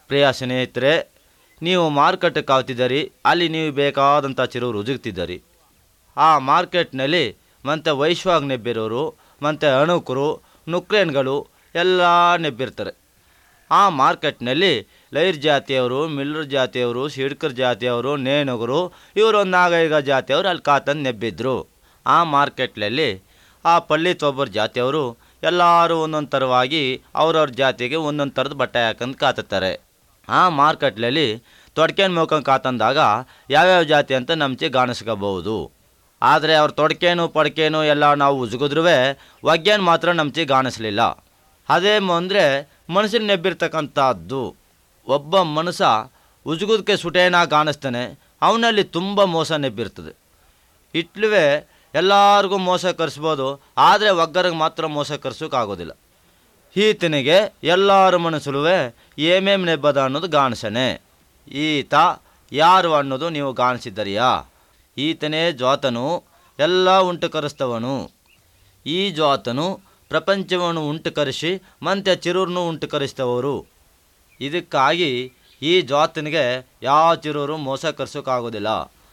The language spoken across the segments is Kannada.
ಪ್ರಿಯ ಸ್ನೇಹಿತರೆ ನೀವು ಮಾರುಕಟ್ಟೆಗೆ ಕಾವ್ತಿದ್ದೀರಿ ಅಲ್ಲಿ ನೀವು ಬೇಕಾದಂಥ ಚಿರು ಉಜುಗ್ತಿದ್ದೀರಿ ಆ ಮಾರ್ಕೆಟ್ನಲ್ಲಿ ಮತ್ತು ವೈಶ್ವಾಗಿ ನೆಬ್ಬಿರೋರು ಮತ್ತು ಅಣುಕರು ನುಕ್ರೇನ್ಗಳು ಎಲ್ಲ ನೆಬ್ಬಿರ್ತಾರೆ ಆ ಮಾರ್ಕೆಟ್ನಲ್ಲಿ ಲೈರ್ ಜಾತಿಯವರು ಮಿಲ್ಲರ್ ಜಾತಿಯವರು ಶಿಡ್ಕರ್ ಜಾತಿಯವರು ನೇಣಗರು ಇವರು ಒಂದು ನಾಗೈಗ ಜಾತಿಯವರು ಅಲ್ಲಿ ಕಾತಂದು ನೆಬ್ಬಿದ್ರು ಆ ಮಾರ್ಕೆಟ್ನಲ್ಲಿ ಆ ಪಳ್ಳಿತೊಬ್ಬರ ಜಾತಿಯವರು ಎಲ್ಲರೂ ಒಂದೊಂದು ಥರವಾಗಿ ಅವ್ರವ್ರ ಜಾತಿಗೆ ಒಂದೊಂದು ಥರದ ಬಟ್ಟೆ ಹಾಕೊಂಡು ಕಾತುತ್ತಾರೆ ಆ ಮಾರ್ಕೆಟ್ನಲ್ಲಿ ತೊಡ್ಕೇನು ಮುಖಂಗೆ ಕಾತಂದಾಗ ಯಾವ್ಯಾವ ಜಾತಿ ಅಂತ ನಮ್ಚೆ ಕಾಣಿಸ್ಕೋಬಹುದು ಆದರೆ ಅವ್ರ ತೊಡ್ಕೇನು ಪಡ್ಕೇನು ಎಲ್ಲ ನಾವು ಉಜ್ಗಿದ್ರೂ ಒಗ್ಗೇನು ಮಾತ್ರ ನಮ್ಚೆ ಕಾಣಿಸ್ಲಿಲ್ಲ ಅದೇ ಅಂದರೆ ಮನುಷ್ಯನ ನೆಬ್ಬಿರ್ತಕ್ಕಂಥದ್ದು ಒಬ್ಬ ಮನುಷ್ಯ ಉಜ್ಗುದಕ್ಕೆ ಸುಟೇನ ಕಾಣಿಸ್ತಾನೆ ಅವನಲ್ಲಿ ತುಂಬ ಮೋಸ ನೆಬ್ಬಿರ್ತದೆ ಇಟ್ಲುವೆ ಎಲ್ಲರಿಗೂ ಮೋಸ ಕರೆಸ್ಬೋದು ಆದರೆ ಒಗ್ಗರಿಗೆ ಮಾತ್ರ ಮೋಸ ಕರ್ಸೋಕ್ಕಾಗೋದಿಲ್ಲ ಈತನಿಗೆ ಎಲ್ಲರ ಮನಸ್ಸಲುವೆ ಏಮೇಮ್ ನೆಬ್ಬದ ಅನ್ನೋದು ಗಾಣಿಸನೆ ಈತ ಯಾರು ಅನ್ನೋದು ನೀವು ಗಾಣಿಸಿದ್ದರಿಯಾ ಈತನೇ ಜ್ವಾತನು ಎಲ್ಲ ಉಂಟು ಕರೆಸ್ತವನು ಈ ಜ್ವಾತನು ಪ್ರಪಂಚವನ್ನು ಉಂಟು ಕರೆಸಿ ಮತ್ತೆ ಚಿರೂರನ್ನು ಉಂಟು ಕರೆಸ್ತವರು ಇದಕ್ಕಾಗಿ ಈ ಜ್ವಾತನಿಗೆ ಯಾವ ಚಿರೂರು ಮೋಸ ಕರ್ಸೋಕ್ಕಾಗೋದಿಲ್ಲ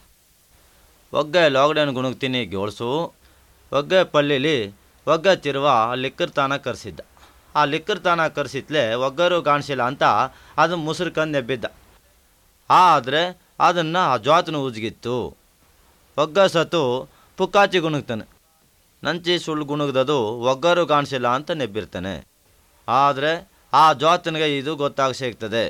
ಒಗ್ಗೆ ಲಾಕ್ಡೌನ್ ಗುಣಗ್ತೀನಿ ಗೋಳ್ಸು ಒಗ್ಗೆ ಪಳ್ಳಿಲಿ ಒಗ್ಗ ಚಿರುವ ಲಿಕ್ಕರ್ ತಾನ ಕರೆಸಿದ್ದ ಆ ಲಿಕ್ಕರ್ ತಾನ ಕರೆಸಿತ್ಲೆ ಒಗ್ಗರು ಕಾಣಿಸಿಲ್ಲ ಅಂತ ಅದು ಮುಸುರ್ಕಂದು ನೆಬ್ಬಿದ್ದ ಆದರೆ ಅದನ್ನು ಆ ಜ್ವಾತನು ಉಜ್ಗಿತ್ತು ಒಗ್ಗ ಸತು ಪುಕ್ಕಾಚಿ ಗುಣಗ್ತಾನೆ ನಂಚಿ ಸುಳ್ಳು ಗುಣಗ್ದದು ಒಗ್ಗರು ಕಾಣಿಸಿಲ್ಲ ಅಂತ ನೆಬ್ಬಿರ್ತಾನೆ ಆದರೆ ಆ ಜ್ವಾತನಿಗೆ ಇದು ಗೊತ್ತಾಗ ಸಿಗ್ತದೆ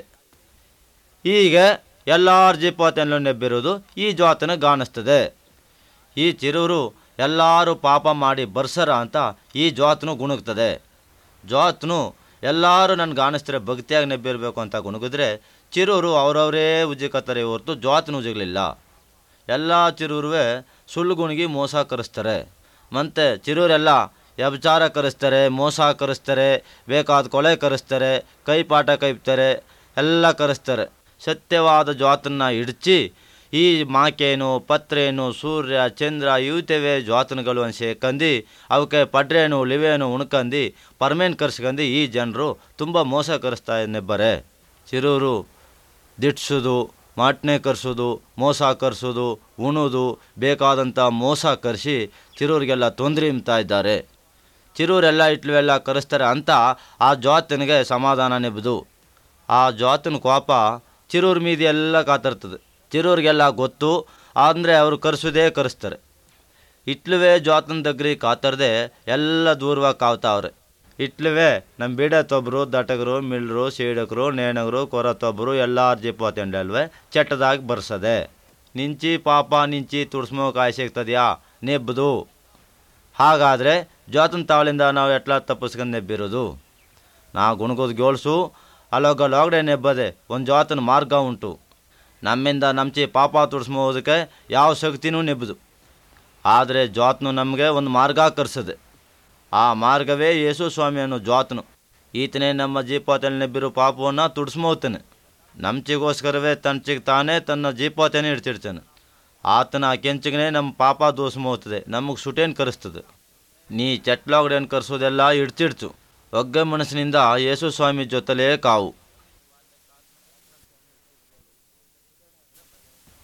ಹೀಗೆ ಎಲ್ಲರ ಜಿಪೋತನಲ್ಲೂ ನೆಬ್ಬಿರೋದು ಈ ಜ್ವಾತನ ಕಾಣಿಸ್ತದೆ ಈ ಚಿರೂರು ಎಲ್ಲರೂ ಪಾಪ ಮಾಡಿ ಬರ್ಸರ ಅಂತ ಈ ಜ್ವಾತನು ಗುಣಗ್ತದೆ ಜ್ವಾತನು ಎಲ್ಲರೂ ನನ್ಗೆ ಕಾಣಿಸ್ತಾರೆ ಭಕ್ತಿಯಾಗಿ ನೆಬ್ಬಿರಬೇಕು ಅಂತ ಗುಣಗಿದ್ರೆ ಚಿರೂರು ಅವರವರೇ ಉಜ್ಜಿಕತ್ತಾರೆ ಹೊರತು ಜ್ವಾತನು ಉಜ್ಜಲಿಲ್ಲ ಎಲ್ಲ ಚಿರೂರುವೆ ಸುಳ್ಳು ಗುಣಿಗಿ ಮೋಸ ಕರೆಸ್ತಾರೆ ಮತ್ತು ಚಿರೂರೆಲ್ಲ ವ್ಯಭಿಚಾರ ಕರೆಸ್ತಾರೆ ಮೋಸ ಕರೆಸ್ತಾರೆ ಬೇಕಾದ ಕೊಲೆ ಕರೆಸ್ತಾರೆ ಕೈಪಾಠ ಕೈಪ್ತಾರೆ ಎಲ್ಲ ಕರೆಸ್ತಾರೆ ಸತ್ಯವಾದ ಜ್ವಾತನ್ನ ಹಿಡ್ಚಿ ಈ ಮಾಕೇನು ಪತ್ರೇನು ಸೂರ್ಯ ಚಂದ್ರ ಇವತೆವೆ ಜ್ವಾತನಗಳು ಅನ್ಸೆ ಕಂದು ಅವಕ್ಕೆ ಪಡ್ರೇನು ಲಿವೇನು ಉಣ್ಕಂದು ಪರ್ಮೇನ್ ಕರ್ಸ್ಕಂದು ಈ ಜನರು ತುಂಬ ಮೋಸ ಕರೆಸ್ತಾ ನೆಬ್ಬರೆ ಚಿರೂರು ದಿಟ್ಸೋದು ಮಾಟ್ನೆ ಕರ್ಸೋದು ಮೋಸ ಕರ್ಸೋದು ಉಣೋದು ಬೇಕಾದಂಥ ಮೋಸ ಕರೆಸಿ ಚಿರೂರಿಗೆಲ್ಲ ತೊಂದರೆ ಇಂತಾ ಇದ್ದಾರೆ ಚಿರೂರೆಲ್ಲ ಇಟ್ಲುವೆಲ್ಲ ಕರೆಸ್ತಾರೆ ಅಂತ ಆ ಜ್ವಾತನಿಗೆ ಸಮಾಧಾನ ನೆಬ್ಬದು ಆ ಜ್ವಾತನ ಕೋಪ ಚಿರೂರ್ ಮೀದಿ ಎಲ್ಲ ಕಾತರ್ತದೆ ಚಿರೂರಿಗೆಲ್ಲ ಗೊತ್ತು ಅಂದರೆ ಅವರು ಕರೆಸೋದೇ ಕರೆಸ್ತಾರೆ ಇಟ್ಲುವೆ ಜ್ವಾತನ దగ్గರಿ ಕಾತರದೆ ಎಲ್ಲ ದೂರವಾಗಿ ಕಾವ್ತಾವ್ರೆ ಇಟ್ಲುವೆ ನಮ್ಮ ಬೀಡತ್ತೊಬ್ಬರು ದಟಗರು ಮಿಳ್ರು ಸೀಡಕರು ನೇಣಗರು ಕೊರತೊಬ್ಬರು ಎಲ್ಲಾರ ಜಿಪ್ಪತ್ತಂಡಲ್ವೇ ಚಟ್ಟದಾಗಿ ಬರ್ಸದೆ ನಿಂಚಿ ಪಾಪ ನಿಂಚಿ ತುಡ್ಸ್ಮೋ ಕಾಯಿ ಸಿಗ್ತದ್ಯಾ ನೆಬ್ಬದು ಹಾಗಾದರೆ ಜ್ವಾತನ ತಾವಳಿಂದ ನಾವು ಎಟ್ಲ ತಪ್ಪಿಸ್ಕೊಂಡು ನೆಬ್ಬಿರೋದು ನಾ ಗುಣಗೋದು ಗೋಳ್ಸು ಅಲ್ಲೊಗ ಲಾಗ್ಡೆ ನೆಬ್ಬದೆ ಒಂದು ಜ್ವಾತನ ಮಾರ್ಗ ಉಂಟು ನಮ್ಮಿಂದ ನಮ್ಚಿ ಪಾಪ ತುಡ್ಸ್ಮೋದಕ್ಕೆ ಯಾವ ಶಕ್ತಿನೂ ನೆಬ್ಬದು ಆದರೆ ಜ್ವಾತನು ನಮಗೆ ಒಂದು ಮಾರ್ಗ ಕರ್ಸದೆ ಆ ಮಾರ್ಗವೇ ಯೇಸು ಸ್ವಾಮಿ ಅನ್ನೋ ಜ್ವಾತನು ಈತನೇ ನಮ್ಮ ಜೀಪೋತಲ್ಲಿ ನೆಬ್ಬಿರೋ ಪಾಪವನ್ನು ತುಡ್ಸ್ಮೋತಾನೆ ನಮ್ಚಿಗೋಸ್ಕರವೇ ತನ್ಚಿಗೆ ತಾನೇ ತನ್ನ ಜೀಪೋತನೇ ಇಡ್ತಿರ್ತಾನೆ ಆತನ ಆ ಕೆಂಚಿಗನೇ ನಮ್ಮ ಪಾಪ ದೋಸ್ಮೋಗ್ತದೆ ನಮಗೆ ಸುಟೇನು ಕರೆಸ್ತದೆ ನೀ ಚಟ್ಲಾಗಡೇನು ಕರೆಸೋದೆಲ್ಲ ಇಡ್ತಿಡ್ತು ಒಗ್ಗೆ ಮನಸ್ಸಿನಿಂದ ಯೇಸು ಸ್ವಾಮಿ ಜೊತೆಲೇ ಕಾವು